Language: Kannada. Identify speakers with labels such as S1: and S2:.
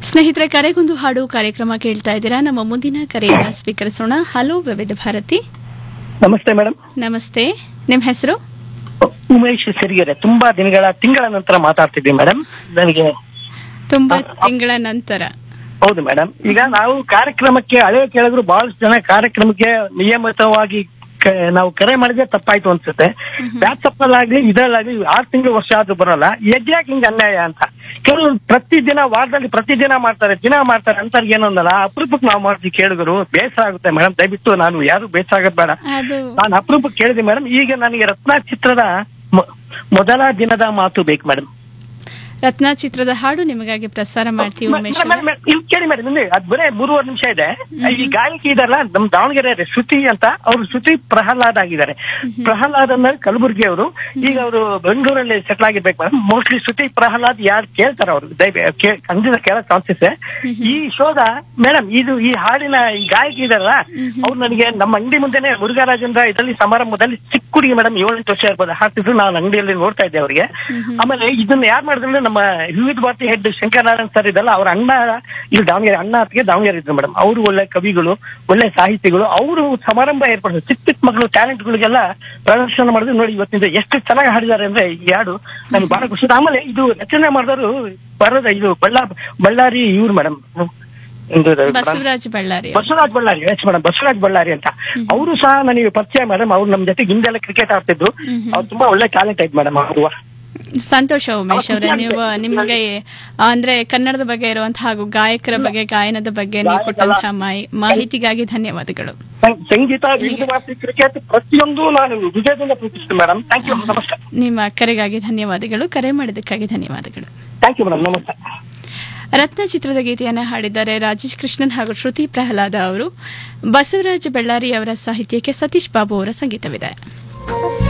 S1: ಸ್ನೇಹಿತರೆ ಕರೆಗೊಂದು ಹಾಡು ಕಾರ್ಯಕ್ರಮ ಕೇಳ್ತಾ ಇದ್ದೀರಾ ನಮ್ಮ ಮುಂದಿನ ಕರೆಯನ್ನ ಸ್ವೀಕರಿಸೋಣ ಹಲೋ ವಿವಿಧ ಭಾರತಿ
S2: ನಮಸ್ತೆ ಮೇಡಮ್
S1: ನಮಸ್ತೆ ನಿಮ್ಮ ಹೆಸರು
S2: ಉಮೇಶ್ ಸಿರಿಗೆರೆ ತುಂಬಾ ದಿನಗಳ ತಿಂಗಳ ನಂತರ ಮಾತಾಡ್ತಿದ್ದೀವಿ ಮೇಡಮ್ ನನಗೆ
S1: ತುಂಬಾ ತಿಂಗಳ ನಂತರ
S2: ಹೌದು ಮೇಡಮ್ ಈಗ ನಾವು ಕಾರ್ಯಕ್ರಮಕ್ಕೆ ಹಳೆ ಕೇಳಿದ್ರು ಬಹಳಷ್ಟು ಜನ ಕಾರ್ಯಕ್ರಮಕ್ಕೆ ನಿಯಮಿತವಾಗಿ ಕ- ನಾವು ಕರೆ ಮಾಡಿದ್ರೆ ತಪ್ಪಾಯ್ತು ಅನ್ಸುತ್ತೆ ವಾಟ್ಸಪ್ ಅಲ್ಲಾಗ್ಲಿ ಇದರಲ್ಲಾಗ್ಲಿ ಆರು ತಿಂಗಳು ವರ್ಷ ಆದ್ರೂ ಬರಲ್ಲ ಎದ್ಯಾಕೆ ಹಿಂಗ ಅನ್ಯಾಯ ಅಂತ ಕೆಲವರು ಪ್ರತಿದಿನ ವಾರದಲ್ಲಿ ಪ್ರತಿದಿನ ಮಾಡ್ತಾರೆ ದಿನ ಮಾಡ್ತಾರೆ ಅಂತ ಏನೊಂದಲ್ಲ ಅಪರೂಪಕ್ಕೆ ನಾವು ಮಾಡ್ತೀವಿ ಕೇಳಿದ್ರು ಬೇಸರ ಆಗುತ್ತೆ ಮೇಡಮ್ ದಯವಿಟ್ಟು ನಾನು ಯಾರು ಬೇಸರ ಆಗೋದ್ ಬೇಡ
S1: ಅದು
S2: ನಾನು ಅಪರೂಪಕ್ಕೆ ಕೇಳಿದೆ ಮೇಡಮ್ ಈಗ ನನಗೆ ರತ್ನ ಚಿತ್ರದ ಮೊ- ಮೊದಲ ದಿನದ ಮಾತು ಬೇಕು ಮೇಡಮ್
S1: ರತ್ನ ಚಿತ್ರದ ಹಾಡು ನಿಮಗಾಗಿ ಪ್ರಸಾರ ಮಾಡ್ತೀವಿ ಉಮೇಶ್
S2: ಮೇಡಮ್,
S1: ಅವರೇ.
S2: ಮೇಡಮ್, ಇಲ್ಲಿ ಕೇಳಿ ಮೇಡಮ್ ಇಲ್ಲಿ ಅದ್ ಬರೇ ಮೂರುವರೆ ನಿಮಿಷ ಇದೆ ಈ ಗಾಯಕಿ ಇದಾರಲ್ಲ ನಮ್ ದಾವಣಗೆರೆ ಶ್ರುತಿ ಅಂತ ಅವ್ರು ಶ್ರುತಿ ಪ್ರಹ್ಲಾದ್ ಆಗಿದ್ದಾರೆ ಪ್ರಹ್ಲಾದ್ ಅಂದ್ರೆ ಕಲಬುರ್ಗಿ ಅವರು ಈಗ ಅವರು ಬೆಂಗಳೂರಲ್ಲಿ ಸೆಟ್ಲ್ ಆಗಿರ್ಬೇಕು ಮೇಡಮ್ ಮೋಸ್ಟ್ಲಿ ಶ್ರುತಿ ಪ್ರಹ್ಲಾದ್ ಯಾರು ಕೇಳ್ತಾರ ಅವರು ದಯವಿ ಕೇ- ಖಂಡಿತ ಕೇಳಕ್ ಚಾನ್ಸಸ್ ಈ ಶೋದ ಮೇಡಮ್ ಇದು ಈ ಹಾಡಿನ ಈ ಗಾಯಕಿ ಇದಾರಲ್ಲ ಅವ್ರು ನನಗೆ ನಮ್ಮ ಅಂಗಡಿ ಮುಂದೆನೆ ಮುರುಘರಾಜೇಂದ್ರ ಇದರಲ್ಲಿ ಸಮಾರಂಭದಲ್ಲಿ ಚಿಕ್ಕ ಹುಡುಗಿ ಮೇಡಮ್ ಏಳೆಂಟು ವರ್ಷ ಇರ್ಬೋದು ಹಾಡ್ತಿದ್ರು ನಾನು ಅಂಗಡಿಯಲ್ಲಿ ನೋಡ್ತಾ ಇದ್ದೆ ಅವರಿಗೆ ಆಮೇಲೆ ಇದನ್ನ ಯಾರು ಮಾಡಿದ್ರೆ ನಮ್ಮ ವಿವಿಧ ಭಾರತಿ ಹೆಡ್ ಶಂಕರನಾರಾಯಣ್ ಸರ್ ಇದಲ್ಲ ಅವ್ರ ಅಣ್ಣ ಇಲ್ಲಿ ದಾವಣಗೆರೆ ಅಣ್ಣ ಅತ್ತಿಗೆ ದಾವಣಗೆರೆ ಇದ್ರು ಮೇಡಮ್ ಅವರು ಒಳ್ಳೆ ಕವಿಗಳು ಒಳ್ಳೆ ಸಾಹಿತಿಗಳು ಅವರು ಸಮಾರಂಭ ಏರ್ಪಡಿದ್ರು ಚಿಕ್ಕ ಚಿಕ್ಕ ಮಕ್ಕಳು ಟ್ಯಾಲೆಂಟ್ಗಳಿಗೆಲ್ಲ ಪ್ರದರ್ಶನ ಮಾಡಿದ್ರು ನೋಡಿ ಇವತ್ತಿಂದ ಎಷ್ಟು ಚೆನ್ನಾಗಿ ಹಾಡಿದ್ದಾರೆ ಅಂದ್ರೆ ಈ ಹಾಡು ನನ್ಗೆ ಬಹಳ ಖುಷಿ ಆಯ್ತು. ಆಮೇಲೆ ಇದು ರಚನೆ ಮಾಡಿದವರು ಬರೋದ ಇದು ಬಳ್ಳಾ ಬಳ್ಳಾರಿ ಇವ್ರು ಮೇಡಮ್
S1: ಬಸವರಾಜ್ ಬಳ್ಳಾರಿ ಅವರು.
S2: ಬಸವರಾಜ್ ಬಳ್ಳಾರಿ ಎಸ್ ಮೇಡಮ್ ಬಸವರಾಜ್ ಬಳ್ಳಾರಿ ಅಂತ ಅವರು ಸಹ ನನಗೆ ಪರಿಚಯ ಮೇಡಮ್ ಅವ್ರು ನಮ್ ಜೊತೆ ಹಿಂದೆಲ್ಲ ಕ್ರಿಕೆಟ್ ಆಡ್ತಿದ್ರು ಅವ್ರು ತುಂಬಾ ಒಳ್ಳೆ ಟ್ಯಾಲೆಂಟ್ ಐತೆ ಮೇಡಮ್ ಅವರು
S1: ಸಂತೋಷ ಉಮೇಶ್ ಅವರೇ ನೀವು ನಿಮಗೆ ಅಂದ್ರೆ ಕನ್ನಡದ ಬಗ್ಗೆ ಇರುವಂತಹ ಹಾಗೂ ಗಾಯಕರ ಬಗ್ಗೆ ಗಾಯನದ ಬಗ್ಗೆ ನೀವು ಕೊಟ್ಟಂತಹ ಮಾಹಿ- ಮಾಹಿತಿಗಾಗಿ ಧನ್ಯವಾದಗಳು
S2: ಸಂ- ಸಂಗೀತ ವಿವಿಧ ಭಾರತಿ ಕ್ರಿಕೆಟ್ ಪ್ರತಿಯೊಂದು ನಾನು ವಿಜಯದಿಂದ ಪ್ರೀತಿಸ್ತೀನಿ ಮೇಡಮ್ ಥ್ಯಾಂಕ್ ಯು ನಮಸ್ತೆ
S1: ನಿಮ್ಮ ಕರೆಗಾಗಿ ಧನ್ಯವಾದಗಳು ಕರೆ ಮಾಡಿದ್ದಕ್ಕಾಗಿ ಧನ್ಯವಾದಗಳು
S2: ಥ್ಯಾಂಕ್ ಯು ಮೇಡಮ್ ನಮಸ್ತೆ
S1: ರತ್ನ ಚಿತ್ರದ ಗೀತೆಯನ್ನು ಹಾಡಿದ್ದಾರೆ ರಾಜೇಶ್ ಕೃಷ್ಣನ್ ಹಾಗೂ ಶ್ರುತಿ ಪ್ರಹ್ಲಾದ ಅವರು ಬಸವರಾಜ ಬಳ್ಳಾರಿ ಅವರ ಸಾಹಿತ್ಯಕ್ಕೆ ಸತೀಶ್ ಬಾಬು ಅವರ ಸಂಗೀತವಿದೆ